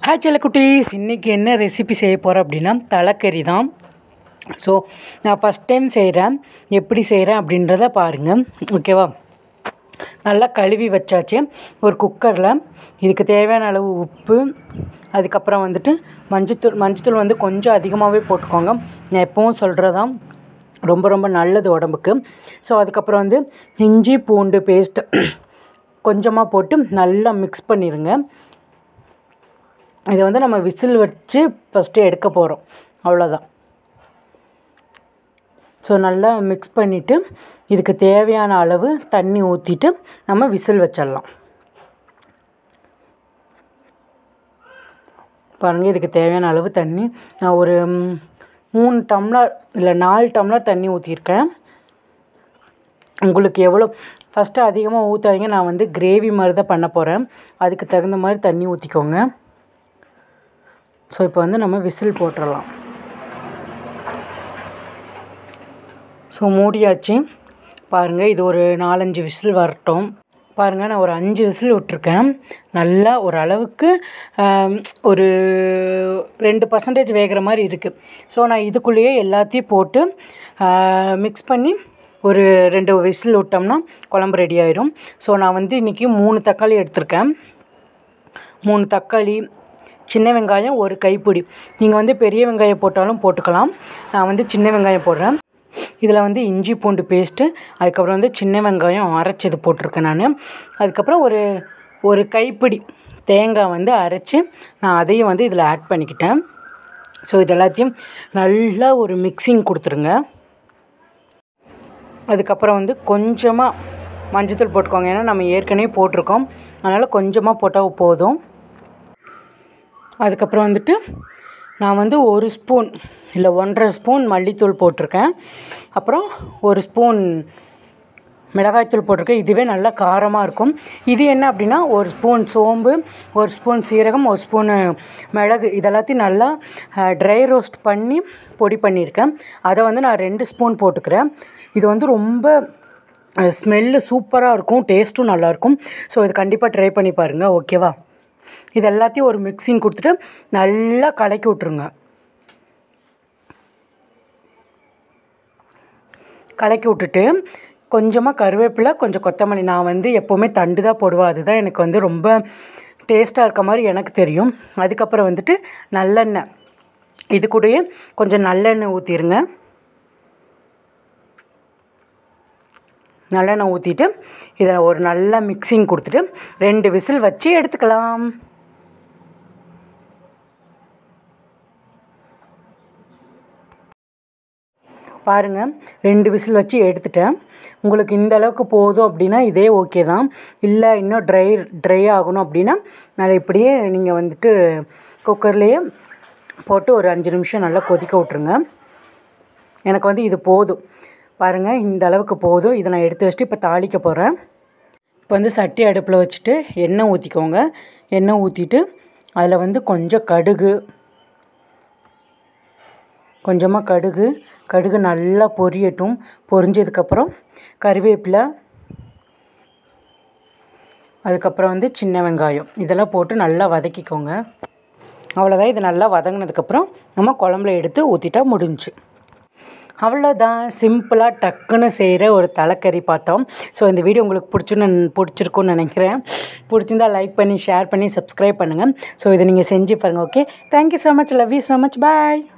ஆக்சுவலாக குட்டீஸ் இன்றைக்கி என்ன ரெசிபி செய்ய போகிறோம் அப்படின்னா தலைக்கறி தான் ஸோ நான் ஃபஸ்ட் டைம் செய்கிறேன் எப்படி செய்கிறேன் அப்படின்றத பாருங்கள் ஓகேவா நல்லா கழுவி வச்சாச்சு ஒரு குக்கரில் இதுக்கு தேவையான அளவு உப்பு அதுக்கப்புறம் வந்துட்டு மஞ்சத்தூள் மஞ்சத்தூள் வந்து கொஞ்சம் அதிகமாகவே போட்டுக்கோங்க நான் எப்பவும் சொல்கிறதான் ரொம்ப ரொம்ப நல்லது உடம்புக்கு ஸோ அதுக்கப்புறம் வந்து இஞ்சி பூண்டு பேஸ்ட் கொஞ்சமாக போட்டு நல்லா மிக்ஸ் பண்ணிடுங்க இதை வந்து நம்ம விசில் வச்சு ஃபஸ்ட்டு எடுக்க போகிறோம் அவ்வளோதான் ஸோ நல்லா மிக்ஸ் பண்ணிவிட்டு இதுக்கு தேவையான அளவு தண்ணி ஊற்றிட்டு நம்ம விசில் வச்சிடலாம் பாருங்கள் இதுக்கு தேவையான அளவு தண்ணி நான் ஒரு ம், மூணு டம்ளர் இல்லை நாலு டம்ளர் தண்ணி ஊற்றிருக்கேன் உங்களுக்கு எவ்வளோ ஃபஸ்ட்டு அதிகமாக ஊற்றாதீங்க நான் வந்து கிரேவி மாதிரி தான் பண்ண போகிறேன் அதுக்கு தகுந்த மாதிரி தண்ணி ஊற்றிக்கோங்க ஸோ இப்போ வந்து நம்ம விசில் போட்டுடலாம் ஸோ மூடியாச்சு பாருங்கள் இது ஒரு நாலஞ்சு விசில் வரட்டும் பாருங்கள் நான் ஒரு அஞ்சு விசில் விட்ருக்கேன் நல்லா ஒரு அளவுக்கு ஆம், ஒரு ரெண்டு பர்சன்டேஜ் வேகிற மாதிரி இருக்குது ஸோ நான் இதுக்குள்ளேயே எல்லாத்தையும் போட்டு மிக்ஸ் பண்ணி ஒரு ரெண்டு விசில் விட்டோம்னா குழம்பு ரெடி ஆயிரும் ஸோ நான் வந்து இன்றைக்கி மூணு தக்காளி எடுத்திருக்கேன் மூணு தக்காளி சின்ன வெங்காயம் ஒரு கைப்பிடி நீங்கள் வந்து பெரிய வெங்காயம் போட்டாலும் போட்டுக்கலாம் நான் வந்து சின்ன வெங்காயம் போடுறேன் இதில் வந்து இஞ்சி பூண்டு பேஸ்ட்டு அதுக்கப்புறம் வந்து சின்ன வெங்காயம் அரைச்சது போட்டிருக்கேன் நான் அதுக்கப்புறம் ஒரு ஒரு கைப்பிடி தேங்காய் வந்து அரைச்சி நான் அதையும் வந்து இதில் ஆட் பண்ணிக்கிட்டேன் ஸோ இது எல்லாத்தையும் நல்லா ஒரு மிக்சிங் கொடுத்துருங்க அதுக்கப்புறம் வந்து கொஞ்சமாக மஞ்சத்தூள் போட்டுக்கோங்க ஏன்னா நம்ம ஏற்கனவே போட்டிருக்கோம் அதனால் கொஞ்சமாக போட்டால் போதும் அதுக்கப்புறம் வந்துட்டு நான் வந்து ஒரு ஸ்பூன் இல்லை ஒன்றரை ஸ்பூன் மல்லித்தூள் போட்டிருக்கேன் அப்புறம் ஒரு ஸ்பூன் மிளகாய்த்தூள் போட்டிருக்கேன் இதுவே நல்லா காரமாக இருக்கும் இது என்ன அப்படின்னா ஒரு ஸ்பூன் சோம்பு ஒரு ஸ்பூன் சீரகம் ஒரு ஸ்பூனு மிளகு இதெல்லாத்தையும் நல்லா ட்ரை ரோஸ்ட் பண்ணி பொடி பண்ணியிருக்கேன் அதை வந்து நான் ரெண்டு ஸ்பூன் போட்டுக்கிறேன் இது வந்து ரொம்ப ஸ்மெல்லு சூப்பராக இருக்கும் டேஸ்ட்டும் நல்லாயிருக்கும் ஸோ இது கண்டிப்பாக ட்ரை பண்ணி பாருங்கள் ஓகேவா இது எல்லாத்தையும் ஒரு மிக்சிங் கொடுத்துட்டு நல்லா கலக்கி விட்ருங்க கலக்கி விட்டுட்டு கொஞ்சமாக கருவேப்பிலை கொஞ்சம் கொத்தமல்லி நான் வந்து எப்போவுமே தண்டு தான் போடுவேன் அதுதான் எனக்கு வந்து ரொம்ப டேஸ்ட்டாக இருக்க மாதிரி எனக்கு தெரியும் அதுக்கப்புறம் வந்துட்டு நல்லெண்ணெய் இது கூடயே கொஞ்சம் நல்லெண்ணெய் ஊற்றிடுங்க நல்லெண்ணெய் ஊற்றிட்டு இதை ஒரு நல்ல மிக்சிங் கொடுத்துட்டு ரெண்டு விசில் வச்சு எடுத்துக்கலாம் பாருங்கள் ரெண்டு விசில் வச்சு எடுத்துட்டேன் உங்களுக்கு இந்த அளவுக்கு போதும் அப்படின்னா இதே ஓகே தான் இல்லை இன்னும் ட்ரை ட்ரை ஆகணும் அப்படின்னா நான் இப்படியே நீங்கள் வந்துட்டு குக்கர்லேயே போட்டு ஒரு அஞ்சு நிமிஷம் நல்லா கொதிக்க விட்ருங்க எனக்கு வந்து இது போதும் பாருங்கள் இந்த அளவுக்கு போதும் இதை நான் எடுத்து வச்சுட்டு இப்போ தாளிக்க போகிறேன் இப்போ வந்து சட்டி அடுப்பில் வச்சுட்டு எண்ணெய் ஊற்றிக்கோங்க எண்ணெய் ஊற்றிட்டு அதில் வந்து கொஞ்சம் கடுகு கொஞ்சமாக கடுகு கடுகு நல்லா பொரியட்டும் பொரிஞ்சதுக்கப்புறம் கறிவேப்பிலை அதுக்கப்புறம் வந்து சின்ன வெங்காயம் இதெல்லாம் போட்டு நல்லா வதக்கிக்கோங்க அவ்வளோதான் இது நல்லா வதங்கினதுக்கப்புறம் நம்ம குழம்புல எடுத்து ஊற்றிட்டா முடிஞ்சு அவ்வளோதான் சிம்பிளாக டக்குன்னு செய்கிற ஒரு தலைக்கறி பார்த்தோம் ஸோ இந்த வீடியோ உங்களுக்கு பிடிச்சுன்னு பிடிச்சிருக்குன்னு நினைக்கிறேன் பிடிச்சிருந்தா லைக் பண்ணி ஷேர் பண்ணி சப்ஸ்கிரைப் பண்ணுங்கள் ஸோ இதை நீங்கள் செஞ்சு பாருங்கள் okay thank you so much love you so much bye